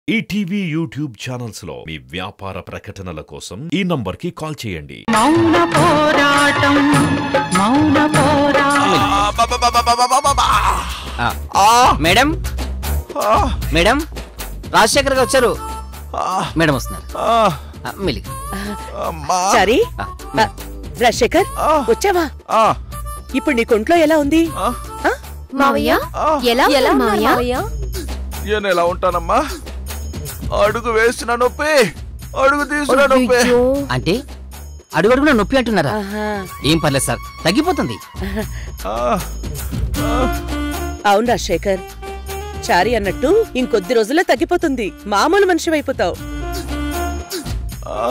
ETV YouTube channels లో మీ వ్యాపార ప్రకటనల కోసం ఈ నంబర్కి కాల్ చేయండి మౌన పోరాటం మౌన పోరాటం మేడం మేడం రాజశేఖర్ గారు వచ్చారు మేడం వస్తున్నారు ఆ, మెల్లిగా సరే ఆ, ఆ, రాజశేఖర్ వచ్చావా ఇప్పుడు నీ కొంట్లో ఎలా ఉంది ఆ? మావయ్య ఎలా ఎలా మావయ్య నేను ఎలా ఉంటానమ్మా అడుగు వేసిన నొప్పి అడుగు తీసిన నొప్పి అంటే అడుగడుగున నొప్పి అంటున్నారా ఆహా. ఏం పర్లేదు సార్ తగ్గిపోతుంది ఆ, అవును రాజశేఖర్ చారి అన్నట్టు ఇంకొద్ది రోజుల్లో తగ్గిపోతుంది మామూలు మనిషి అయిపోతావు ఆ,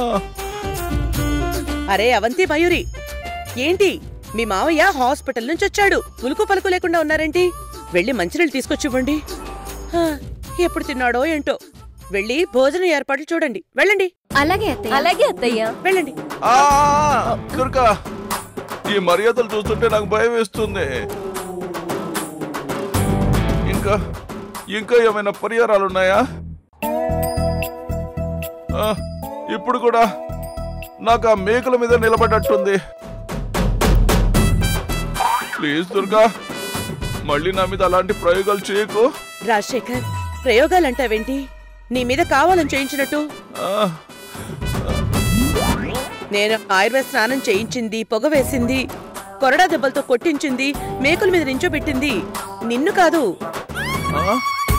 అరే అవంతి మయూరి ఏంటి మీ మావయ్య హాస్పిటల్ నుంచి వచ్చాడు ఉలుకు పలుకు లేకుండా ఉన్నారేంటి వెళ్ళి మంచినీళ్ళు తీసుకొచ్చివ్వండి హా, ఎప్పుడు తిన్నాడో ఏంటో వెళ్ళి భోజన ఏర్పాట్లు చూడండి వెళ్ళండి అలాగే అత్తయ్య అలాగే అత్తయ్య వెళ్ళండి ఆ, దుర్గా ఈ మర్యాదలు చూస్తుంటే నాకు భయం వేస్తుంది ఇంకా ఇంకా ఏమైనా పరిహారాలు ఉన్నాయా ఆ, ఇప్పుడు కూడా నాకు ఆ మేకుల మీద నిలబడ్డట్టుంది ప్లీజ్ దుర్గా మళ్ళీ నా మీద అలాంటి ప్రయోగాలు చేయకు రాజశేఖర్ ప్రయోగాలంటావేంటి నీ మీద కావాలని చేయించినట్టు ఆ, నేను ఆయుర్వేద స్నానం చేయించింది పొగ వేసింది కొరడా దెబ్బలతో కొట్టించింది మేకుల మీద నించోబెట్టింది నిన్ను కాదు ఆ,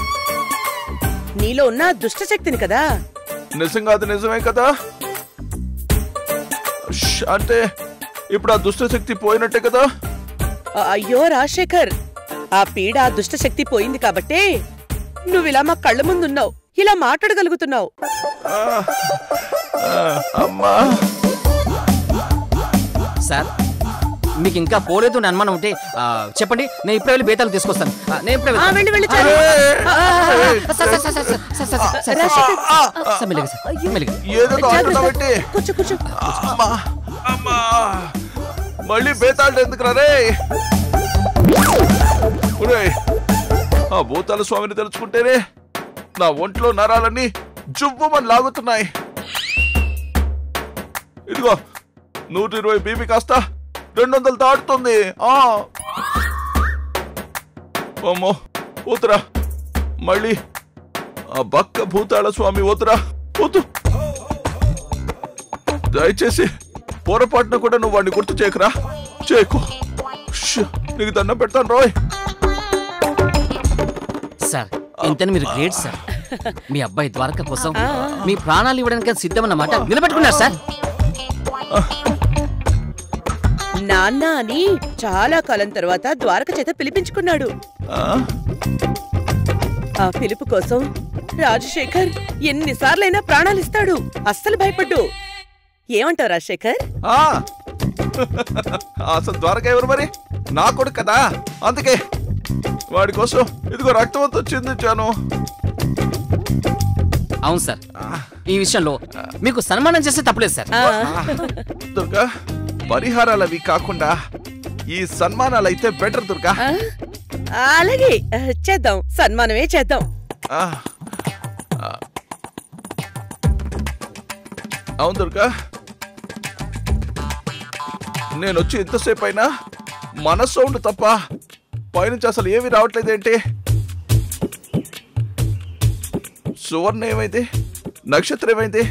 నీలో ఉన్న దుష్ట శక్తిని కదా నిజంగా అది నిజమే కదా ష్, అంటే ఇప్పుడు ఆ దుష్ట శక్తి పోయినట్టే కదా ఆ, అయ్యో రాజశేఖర్ ఆ పీడ ఆ దుష్ట శక్తి పోయింది కాబట్టే నువ్విలా మా కళ్ళ ముందున్నావు ఇలా మాట్లాడగలుగుతున్నావు ఆ, ఆ, అమ్మా సార్ మీకు ఇంకా పోలేదు అని అనుమానం ఉంటే ఆ, చెప్పండి నేను ఇప్పుడే వెళ్ళి బేతాలు తీసుకొస్తాను ఆ, నేను ఇప్పుడే ఆ, వెళ్తాను. వెళ్ళి వెళ్ళి చాలు. ఆ, ఆ, ఆ, sir, sir, sir, sir, sir, sir, sir, sir, Rajasekhar. Sir, మెల్లిగా, సార్, మెల్లిగా. ఏదో జాగ్రత్త. అంటున్నావంటే కూర్చో కూర్చో అమ్మా అమ్మా మళ్ళీ బేతాళం ఎందుకు రే ఒరేయ్, ఆ భూతాల స్వామిని తెలుసుకుంటేనే నా ఒంట్లో నరాలన్నీ జువ్వమని లాగుతున్నాయి ఇదిగో నూట ఇరవై బీపీ కాస్త రెండు వందలు దాటుతుంది ఆ అమ్మో ఊతురా మళ్ళీ ఆ బక్క భూతాళ స్వామి ఊతురా ఊతు దయచేసి పొరపాటున కూడా నువ్వు వాడిని గుర్తు చేయకురా చేయకు ష్, నీకు దండం పెడతాను రోయ్ సార్ ఇంతని మీరు గ్రేట్ సార్ మీ అబ్బాయి ద్వారక కోసం మీ ప్రాణాలు ఇవ్వడానికి సిద్ధమన్నమాట నిలబెట్టుకున్నారు సార్ నాన్న అని చాలా కాలం తర్వాత ద్వారక చేత పిలిపించుకున్నాడు ఆ? ఆ పిలుపు కోసం రాజశేఖర్ ఎన్నిసార్లైనా ప్రాణాలిస్తాడు అస్సలు భయపడ్డు ఏమంటావు రాజశేఖర్ ఆ. అసలు ద్వారక ఎవరు మరి నా కొడుకు కదా అందుకే వాడి కోసం ఇదిగో రక్తవంతో చిందించాను అవును సార్ ఈ విషయంలో మీకు సన్మానం చేస్తే తప్పలేదు సార్ ఆ, దుర్గా పరిహారాలు అవి కాకుండా ఈ సన్మానాలు అయితే బెటర్ దుర్గా ఆ, అలాగే ఆ, చేద్దాం సన్మానమే చేద్దాం ఆ. ఆ. అవును దుర్గా నేను వచ్చి ఎంతసేపు అయినా మన సౌండ్ తప్ప పైనుంచి అసలు ఏమి రావట్లేదేంటి సువర్ణ ఏమైంది నక్షత్రం ఏమైంది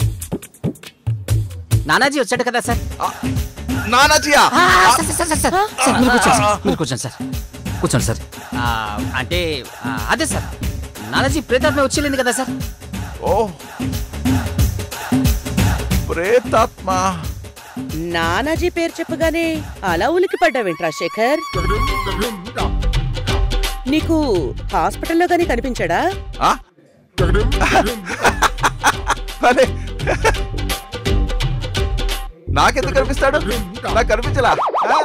నానాజీ వచ్చాడు కదా సార్ ఆ, నానాజీయా ఆ, sir, sir, sir, sir, sir, మీరు కూర్చోండి సార్, మీరు కూర్చోండి సార్ కూర్చోండి సార్ ఆ, అంటే ఆ, అదే సార్ నానాజీ ప్రేతాత్మ వచ్చేళ్ళింది కదా సార్ ఓ ప్రేతాత్మ నానాజీ పేరు చెప్పగానే అలా ఉలికి పడ్డావేంటి రాజశేఖర్ నీకు హాస్పిటల్లో గానీ కనిపించాడా ఆ? అరే నాకెందుకు కనిపిస్తాడు నాకు కనిపించలా ఆ?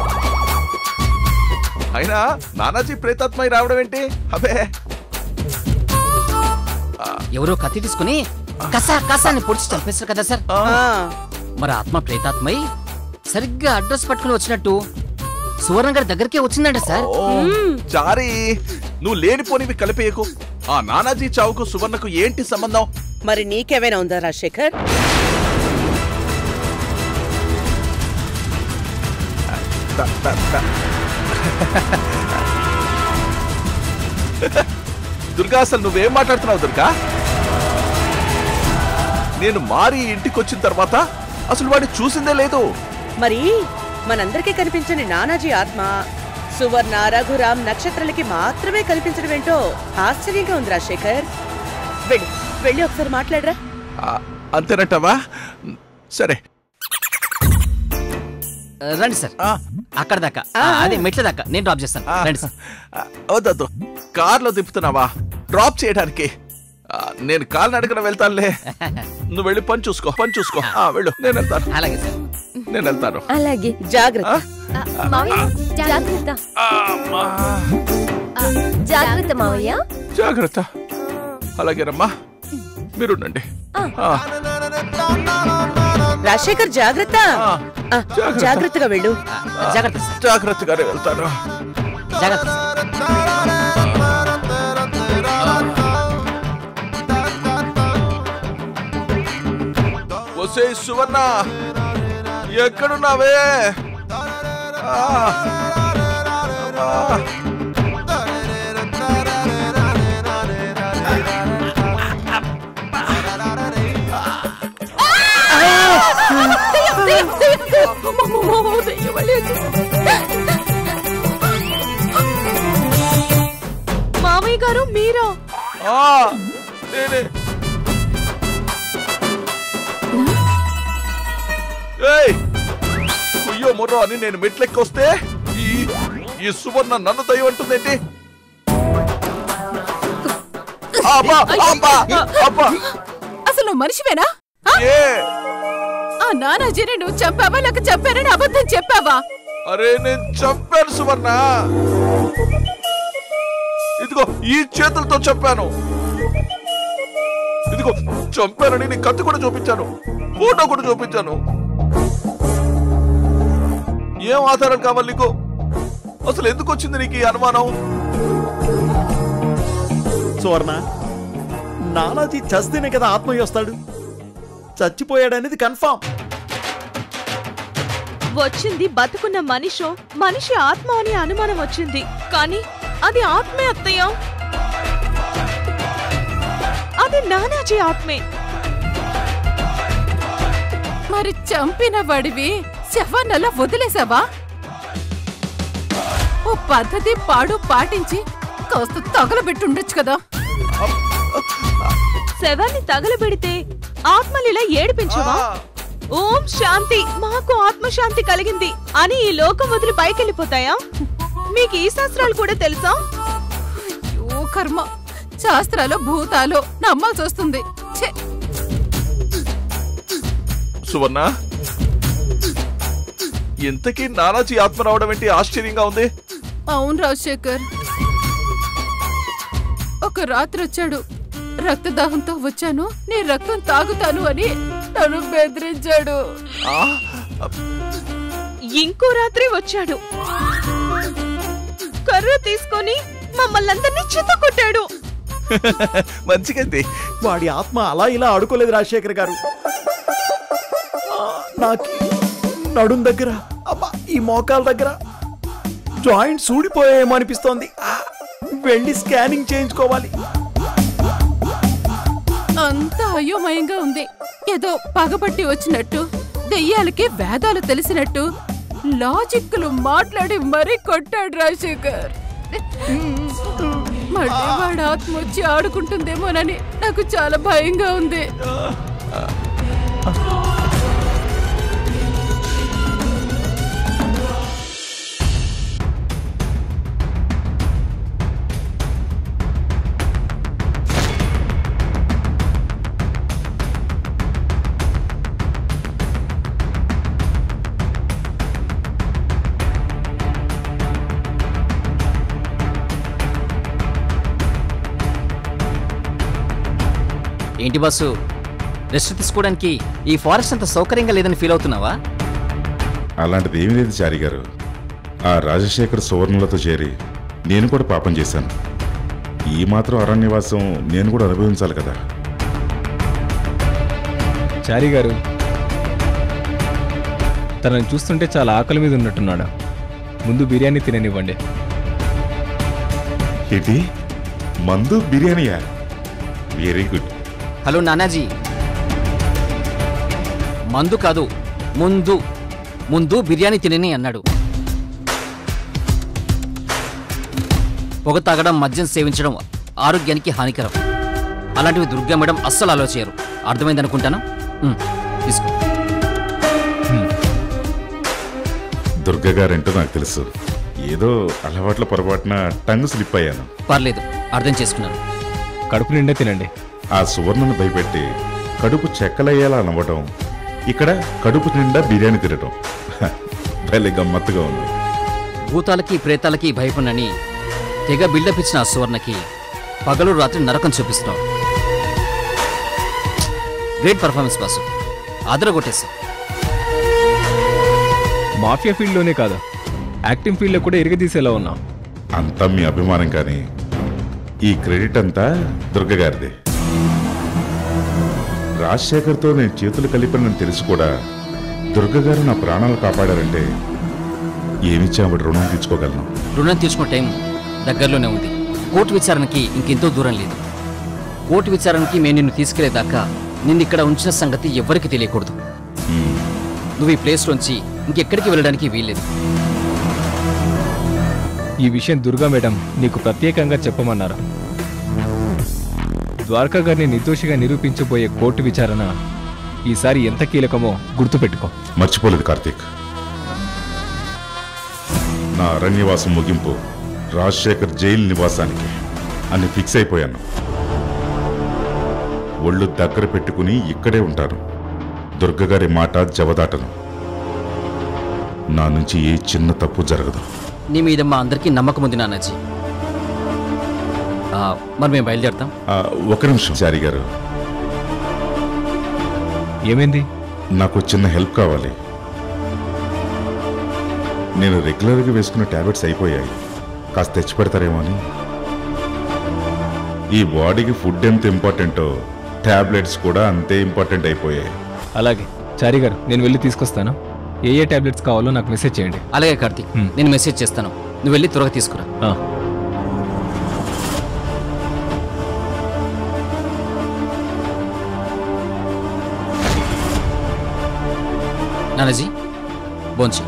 అయినా నానాజీ ప్రేతాత్మై రావడం ఏంటి అబే ఎవరో కత్తి తీసుకుని కసా కసా అని పొడిచి చంపేస్తారు కదా సార్ ఆ, ఆ, మరి ఆత్మ ప్రేతాత్మై సరిగ్గా అడ్రస్ పట్టుకుని వచ్చినట్టు సువర్ణ గారి దగ్గరికే వచ్చిందంట సార్ ఓ చారి నువ్వు లేనిపోనివి కలిపేయకు ఆ నానాజీ చావుకు సువర్ణకు ఏంటి సంబంధం మరి నీకేమైనా ఉందా రాజశేఖర్ త- త- త- దుర్గా అసలు నువ్వేం మాట్లాడుతున్నావు దుర్గా నేను మారి ఇంటికి వచ్చిన తర్వాత అసలు వాడిని చూసిందే లేదు మరి మనందరికీ కనిపించని నానాజీ ఆత్మ సువర్ణ రఘురాం నక్షత్రాలకి మాత్రమే కనిపించడం ఏంటో ఆశ్చర్యంగా ఉంది రాజశేఖర్ వెళ్ళి వెళ్ళి ఒకసారి మాట్లాడరా ఆ, అంతేనట్టవా సరే రండి సార్ ఆ, అక్కడ దాకా ఆ, అదే మెట్ల దాకా నేను డ్రాప్ చేస్తాను ఆ, రండి సార్ ఆ, వద్దొద్దు కార్లో తిప్పుతున్నావా డ్రాప్ చేయడానికి ఆ, నేను కాలు నడకన వెళ్తానులే నువ్వు వెళ్ళి పని చూసుకో పని చూసుకో ఆ, వెళ్ళు నేను వెళ్తాను అలాగే సార్ నేను వెళ్తాను అలాగే జాగ్రత్త ఆ? మావయ్య జాగ్రత్త ఆ, అమ్మా. ఆ, జాగ్రత్త మావయ్య జాగ్రత్త అలాగేనమ్మా మీరుండండి ఆ, రాజశేఖర్ జాగ్రత్త ఆ, ఆ, జాగ్రత్తగా వెళ్ళు ఆ, జాగ్రత్త సార్ జాగ్రత్తగానే వెళ్తాను జాగ్రత్త సార్ వసే సువర్ణ ఎక్కడున్నావే ఆ, ఆ. మావయ్య గారు మీరా ఆ, నేనే ఏయ్ కుయ్యో ముర్రో అని నేను మెట్లెక్కొస్తే ఈ ఈ సువర్ణ నన్ను దయ అంటుందేంటి అబ్బా అబ్బా అబ్బా అసలు నువ్వు మనిషివేనా ఆ? ఏ ఆ నానాజీని నువ్వు చంపావా లేక చంపానని అబద్ధం చెప్పావా అరే నేను చంపాను సువర్ణ ఇదిగో ఈ చేతులతో చంపాను ఇదిగో చంపానని నీ కత్తి కూడా చూపించాను ఫోటో కూడా చూపించాను ఏం ఆధారం కావాలి నీకు అసలు ఎందుకు వచ్చింది నీకు ఈ అనుమానం సువర్ణ నానాజీ చస్తేనే కదా ఆత్మయ్య వస్తాడు చచ్చిపోయాడనేది కన్ఫామ్ వచ్చింది బతుకున్న మనిషో మనిషి ఆత్మ అని అనుమానం వచ్చింది కానీ అది ఆత్మే అత్తయ్య అది నానాజీ ఆత్మే మరి చంపిన వాడివి శవాన్నలా వదిలేసావా ఓ పద్ధతి పాడు పాటించి కాస్త తగలబెట్టుండొచ్చు కదా శవాన్ని తగలబెడితే ఆత్మలిలా ఏడిపించవా ఓం శాంతి మాకు ఆత్మశాంతి కలిగింది అని ఈ లోకం వదిలి పైకెళ్ళిపోతాయా మీకు ఈ శాస్త్రాలు కూడా తెలుసా ఓ కర్మ శాస్త్రాలు భూతాలు నమ్మాల్సి వస్తుంది ఛే, సువర్ణ ఇంతకీ నానాజీ ఆత్మ రావడం ఏంటి ఆశ్చర్యంగా ఉంది అవును రాజశేఖర్ ఒక రాత్రి వచ్చాడు రక్తదాహంతో వచ్చాను నీ రక్తం తాగుతాను అని నన్ను బెదిరించాడు ఆ, ఇంకో రాత్రి వచ్చాడు కర్ర తీసుకొని మమ్మల్ని అందరినీ చిత్త కొట్టాడు మంచిగైంది వాడి ఆత్మ అలా ఇలా ఆడుకోలేదు రాజశేఖర్ గారు ఆ, నాకు నడుం దగ్గర అబ్బా ఈ మోకాల దగ్గర జాయింట్స్ ఊడిపోయాయేమో అనిపిస్తోంది ఆ, వెళ్ళి స్కానింగ్ చేయించుకోవాలి అంతా అయోమయంగా ఉంది ఏదో పగబట్టి వచ్చినట్టు దెయ్యాలకి వేదాలు తెలిసినట్టు లాజిక్లు మాట్లాడి మరీ కొట్టాడు రాజశేఖర్ మళ్ళీ వాడు ఆత్మ వచ్చి ఆడుకుంటుందేమోనని నాకు చాలా భయంగా ఉంది ఏంటి బస్సు రెస్ట్ తీసుకోవడానికి ఈ ఫారెస్ట్ అంత సౌకర్యంగా లేదని ఫీల్ అవుతున్నావా అలాంటిది ఏమీ లేదు చారి గారు ఆ రాజశేఖర్ సువర్ణలతో చేరి నేను కూడా పాపం చేశాను ఈ మాత్రం అరణ్యవాసం నేను కూడా అనుభవించాలి కదా చారి గారు తనని చూస్తుంటే చాలా ఆకలి మీద ఉన్నట్టున్నాడు ముందు బిర్యానీ తిననివ్వండి ఏంటి మందు బిర్యానీయా వెరీ గుడ్ హలో నానాజీ మందు కాదు ముందు ముందు బిర్యానీ తినని అన్నాడు పొగ తాగడం మద్యం సేవించడం ఆరోగ్యానికి హానికరం అలాంటివి దుర్గా మేడం అస్సలు ఆలోచించరు అర్థమైంది అనుకుంటాను ఉమ్, తీసుకో దుర్గ గారంటూ నాకు తెలుసు ఏదో అలవాట్ల పొరపాటున టంగ్ స్లిప్ అయ్యాను పర్లేదు అర్థం చేసుకున్నాను కడుపు నిండా తినండి ఆ సువర్ణను భయపెట్టి కడుపు చెక్కలయ్యేలా నవ్వటం ఇక్కడ కడుపు నిండా బిర్యానీ తినటం హ, భలే గమ్మత్తుగా ఉంది భూతాలకి ప్రేతాలకి భయపడినని తెగ బిల్డప్ ఇచ్చిన ఆ సువర్ణకి పగలు రాత్రి నరకం చూపిస్తున్నావు గ్రేట్ పర్ఫార్మెన్స్ బాసు అదరగొట్టేశా మాఫియా ఫీల్డ్లోనే కాదు యాక్టింగ్ ఫీల్డ్లో కూడా ఇరగదీసేలా ఉన్నాం అంతా మీ అభిమానం కానీ ఈ క్రెడిట్ అంతా దుర్గ గారిదే రాజశేఖర్తో నేను చేతులు కలిపానని తెలిసి కూడా దుర్గ గారు నా ప్రాణాలు కాపాడారంటే ఏమిచ్చావిడ రుణం తీర్చుకోగలను రుణం తీసుకునే టైం దగ్గరలోనే ఉంది కోర్టు విచారణకి ఇంకెంతో దూరం లేదు కోర్టు విచారణకి మేము నిన్ను తీసుకెళ్లేదాకా నిన్ను ఇక్కడ ఉంచిన సంగతి ఎవ్వరికి తెలియకూడదు హ్మ్. నువ్వు ఈ ప్లేస్లోంచి ఇంకెక్కడికి వెళ్ళడానికి వీల్లేదు ఈ విషయం దుర్గా మేడం నీకు ప్రత్యేకంగా చెప్పమన్నారు ద్వారకా గారిని నిర్దోషిగా నిరూపించబోయే కోర్టు విచారణ ఈసారి ఎంత కీలకమో గుర్తుపెట్టుకో మర్చిపోలేదు కార్తీక్ నా అరణ్యవాసం ముగింపు రాజశేఖర్ జైలు నివాసానికి అని ఫిక్స్ అయిపోయాను ఒళ్ళు దగ్గర పెట్టుకుని ఇక్కడే ఉంటాను దుర్గ గారి మాట జవదాటను నా నుంచి ఏ చిన్న తప్పు జరగదు నీ మీద మా అందరికీ నమ్మకం ఉంది నాన్నజీ ఆ, మరి మేము బయలుదేరుతాం ఆ, ఒక నిమిషం చారి గారు ఏమైంది నాకు చిన్న హెల్ప్ కావాలి నేను రెగ్యులర్గా వేసుకున్న టాబ్లెట్స్ అయిపోయాయి కాస్త తెచ్చి పెడతారేమో అని ఈ బాడీకి ఫుడ్ ఎంత ఇంపార్టెంటో టాబ్లెట్స్ కూడా అంతే ఇంపార్టెంట్ అయిపోయాయి అలాగే చారి గారు నేను వెళ్ళి తీసుకొస్తాను ఏ ఏ టాబ్లెట్స్ కావాలో నాకు మెసేజ్ చేయండి అలాగే కార్తీక్ హ్మ్. నేను మెసేజ్ చేస్తాను నువ్వు వెళ్ళి త్వరగా తీసుకురా ఆ. నానాజీ బోంచి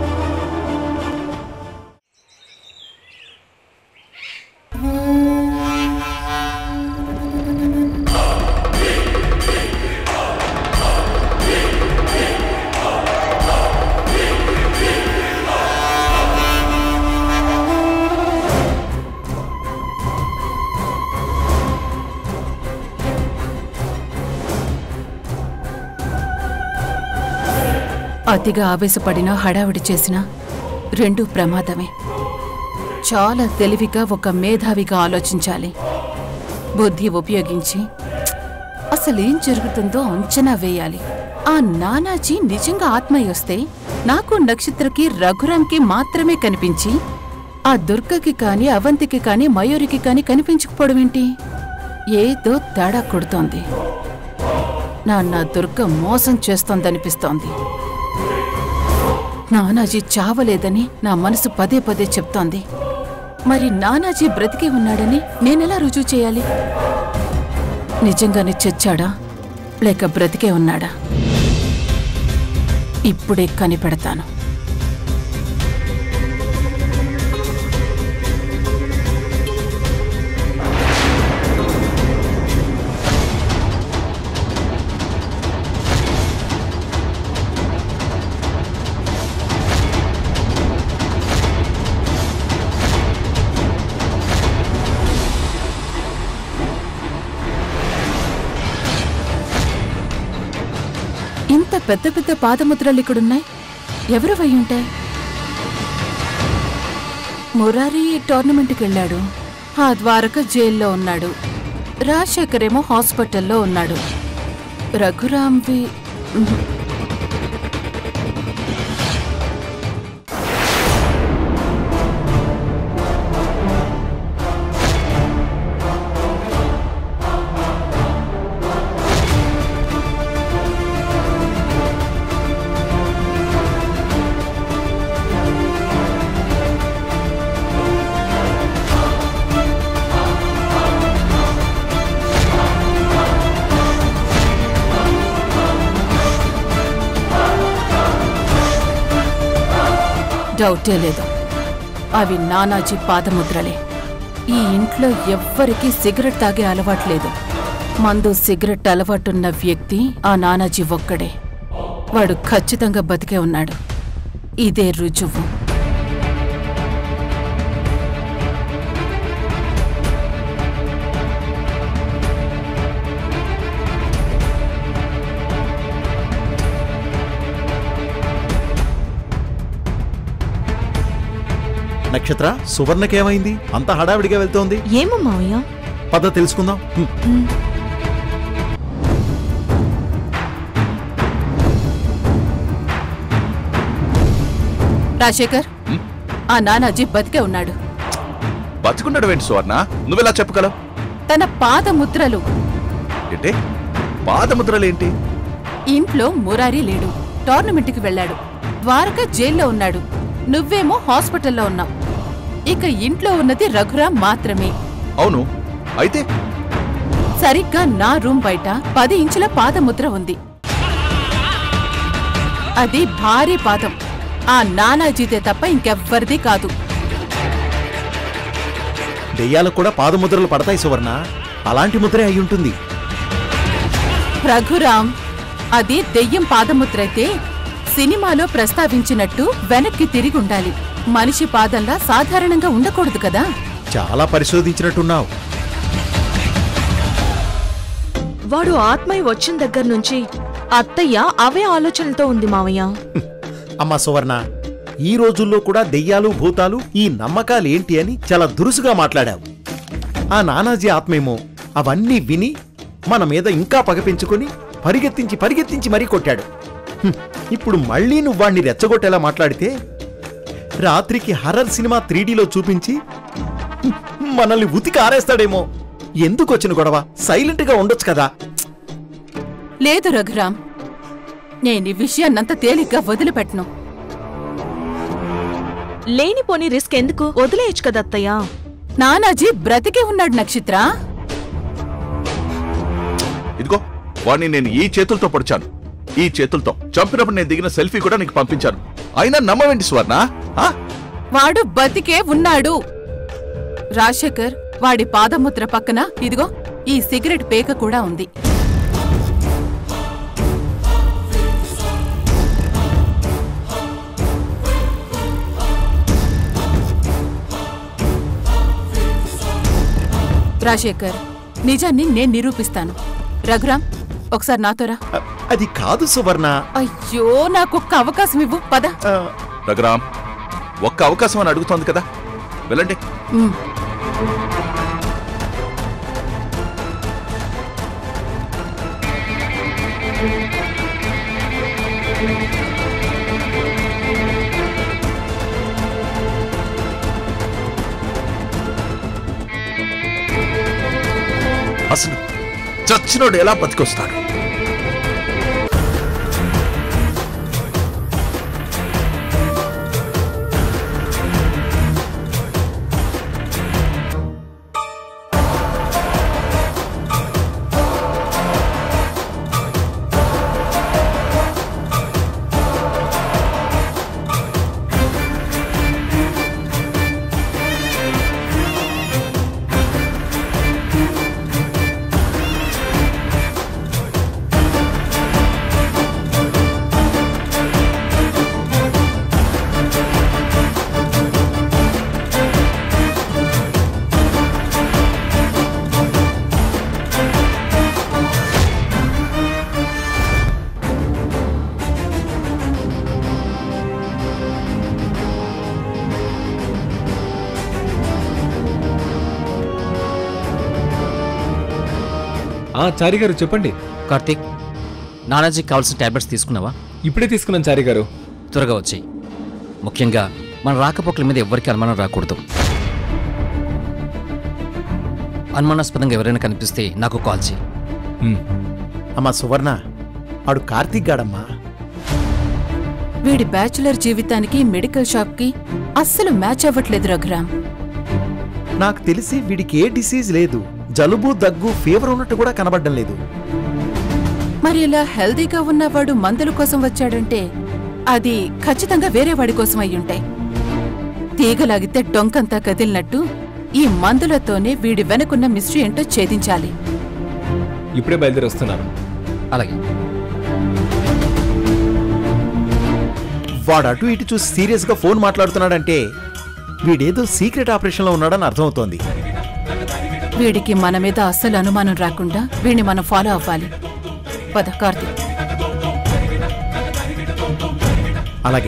అతిగా ఆవేశపడినా హడావిడి చేసినా రెండు ప్రమాదమే చాలా తెలివిగా ఒక మేధావిగా ఆలోచించాలి బుద్ధి ఉపయోగించి అసలేం జరుగుతుందో అంచనా వేయాలి ఆ నానాజీ నిజంగా ఆత్మయ్య వస్తే నాకు నక్షత్రకి రఘురాంకి మాత్రమే కనిపించి ఆ దుర్గకి కాని అవంతికి కాని మయూరికి కాని కనిపించకపోవడం ఏంటి ఏదో తేడా కొడుతోంది నా నా దుర్గ మోసం చేస్తోందనిపిస్తోంది నానాజీ చావలేదని నా మనసు పదే పదే చెప్తోంది మరి నానాజీ బ్రతికే ఉన్నాడని నేనెలా రుజువు చేయాలి నిజంగానే చచ్చాడా లేక బ్రతికే ఉన్నాడా ఇప్పుడే కనిపెడతాను ఇంత పెద్ద పెద్ద పాదముద్రలు ఇక్కడున్నాయి ఎవరు అయి ఉంటాయి మురారి టోర్నమెంట్కి వెళ్ళాడు ఆ ద్వారక జైల్లో ఉన్నాడు రాజశేఖర్ ఏమో హాస్పిటల్లో ఉన్నాడు రఘురామ్వి ఉహు. డౌటే లేదు అవి నానాజీ పాదముద్రలే ఈ ఇంట్లో ఎవ్వరికీ సిగరెట్ తాగే అలవాట్లేదు మందు సిగరెట్ అలవాటున్న వ్యక్తి ఆ నానాజీ ఒక్కడే వాడు ఖచ్చితంగా బతికే ఉన్నాడు ఇదే రుజువు నక్షత్ర సువర్ణకేమైంది అంత హడావిడిగా వెళ్తోంది ఏమో మావయ్య పద తెలుసుకుందాం హ్మ్. రాజశేఖర్ ఆ నానాజీ బతికే ఉన్నాడు బతుకున్నాడు ఏంటి సువర్ణ నువ్వెలా చెప్పగలవు తన పాదముద్రలు ఏంటి పాదముద్రలేంటి ఇంట్లో మురారి లేడు టోర్నమెంట్కి వెళ్ళాడు ద్వారక జైల్లో ఉన్నాడు నువ్వేమో హాస్పిటల్లో ఉన్నావు ఇక ఇంట్లో ఉన్నది రఘురాం మాత్రమే అవును అయితే సరిగ్గా నా రూమ్ బయట పది ఇంచుల పాదముద్ర ఉంది అది భారీ పాదం ఆ నానాజీతే తప్ప ఇంకెవ్వరిది కాదు దెయ్యాలకు కూడా పాదముద్రలు పడతాయి సువర్ణ అలాంటి ముద్రే అయి ఉంటుంది రఘురాం అది దెయ్యం పాదముద్ర అయితే సినిమాలో ప్రస్తావించినట్టు వెనక్కి తిరిగి ఉండాలి మనిషి పాదంలా సాధారణంగా ఉండకూడదు కదా చాలా పరిశోధించినట్టున్నావు వాడు ఆత్మయ్య వచ్చిన దగ్గర నుంచి అత్తయ్య అవే ఆలోచనలతో ఉంది మావయ్య అమ్మా సువర్ణ ఈ రోజుల్లో కూడా దెయ్యాలు భూతాలు ఈ నమ్మకాలు ఏంటి అని చాలా దురుసుగా మాట్లాడావు ఆ నానాజీ ఆత్మేమో అవన్నీ విని మన మీద ఇంకా పగ పెంచుకొని పరిగెత్తించి పరిగెత్తించి మరీ కొట్టాడు హ్మ్, ఇప్పుడు మళ్ళీ నువ్వు వాణ్ణి రెచ్చగొట్టేలా మాట్లాడితే రాత్రికి హర్రర్ సినిమా త్రీడీలో చూపించి హ్మ్, మనల్ని ఉతికి ఆరేస్తాడేమో ఎందుకు వచ్చిన గొడవ సైలెంట్గా ఉండొచ్చు కదా లేదు రఘురాం నేను ఈ విషయాన్నంత తేలిగ్గా వదిలిపెట్టను లేనిపోని రిస్క్ ఎందుకు వదిలేయచ్చు కదా అత్తయ్య నానాజీ బ్రతికే ఉన్నాడు నక్షత్ర ఇదిగో వాడిని నేను ఈ చేతులతో పొడిచాను ఈ చేతులతో చంపినప్పుడు నేను దిగిన సెల్ఫీ కూడా నీకు పంపించాను అయినా నమ్మవేంటి స్వర్ణ ఆ? వాడు బతికే ఉన్నాడు రాజశేఖర్ వాడి పాదముద్ర పక్కన ఇదిగో ఈ సిగరెట్ పేక కూడా ఉంది రాజశేఖర్ నిజాన్ని నేను నిరూపిస్తాను రఘురాం ఒకసారి నాతోరా అ- అది కాదు సువర్ణ అయ్యో నాకు ఒక్క అవకాశం ఇవ్వు పద ఆ, రఘురాం ఒక్క అవకాశం అని అడుగుతోంది కదా వెళ్ళండి ఉమ్. అసలు చచ్చినోడు ఎలా బతికొస్తాడు ఆ చారి గారు చెప్పండి కార్తీక్ నానాజీకి కావాల్సిన టాబ్లెట్స్ తీసుకున్నావా ఇప్పుడే తీసుకున్నాను చారి గారు త్వరగా వచ్చాయి ముఖ్యంగా మన రాకపోకల మీద ఎవ్వరికీ అనుమానం రాకూడదు అనుమానాస్పదంగా ఎవరైనా కనిపిస్తే నాకు కాల్ చేయి ఉమ్. అమ్మా సువర్ణ ఆడు కార్తీక్ గాడమ్మా వీడి బ్యాచులర్ జీవితానికి మెడికల్ షాప్కి అస్సలు మ్యాచ్ అవ్వట్లేదు రఘురాం నాకు తెలిసి వీడికి ఏ డిసీజ్ లేదు జలుబు దగ్గు ఫీవర్ ఉన్నట్టు కూడా కనబడడం లేదు మరి ఇలా హెల్దీగా ఉన్నవాడు మందుల కోసం వచ్చాడంటే అది ఖచ్చితంగా వేరే వాడి కోసం అయ్యుంటాయి తీగలాగితే డొంకంతా కదిలినట్టు ఈ మందులతోనే వీడి వెనుకున్న మిస్టరీ ఏంటో ఛేదించాలి ఇప్పుడే బయలుదేరి వస్తున్నాను అలాగే వాడు అటు ఇటు చూసి సీరియస్ గా ఫోన్ మాట్లాడుతున్నాడంటే వీడేదో సీక్రెట్ ఆపరేషన్ లో ఉన్నాడని అర్థమవుతోంది వీడికి మన మీద అస్సలు అనుమానం రాకుండా వీడిని మనం ఫాలో అవ్వాలి పద కార్తీక్ అలాగే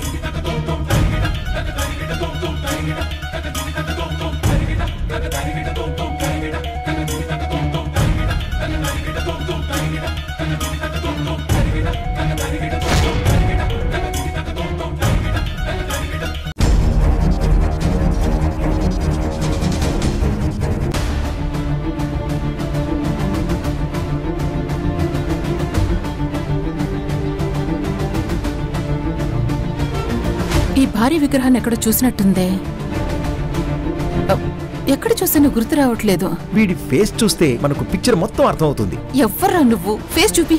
ఈ భారీ విగ్రహాన్ని ఎక్కడ చూసినట్టుందే అ, ఎక్కడ చూసినా గుర్తు రావట్లేదు వీడి ఫేస్ చూస్తే మనకు పిక్చర్ మొత్తం అర్థమవుతుంది ఎవ్వరా నువ్వు ఫేస్ చూపి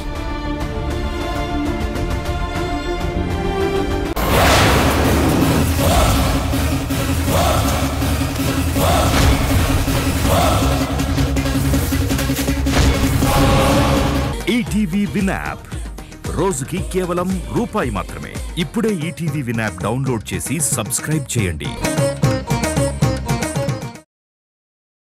ఈటీవీ విన్ యాప్ రోజుకి కేవలం రూపాయి మాత్రమే ఇప్పుడే ఈటీవీ విన్ యాప్ డౌన్లోడ్ చేసి సబ్స్క్రైబ్ చేయండి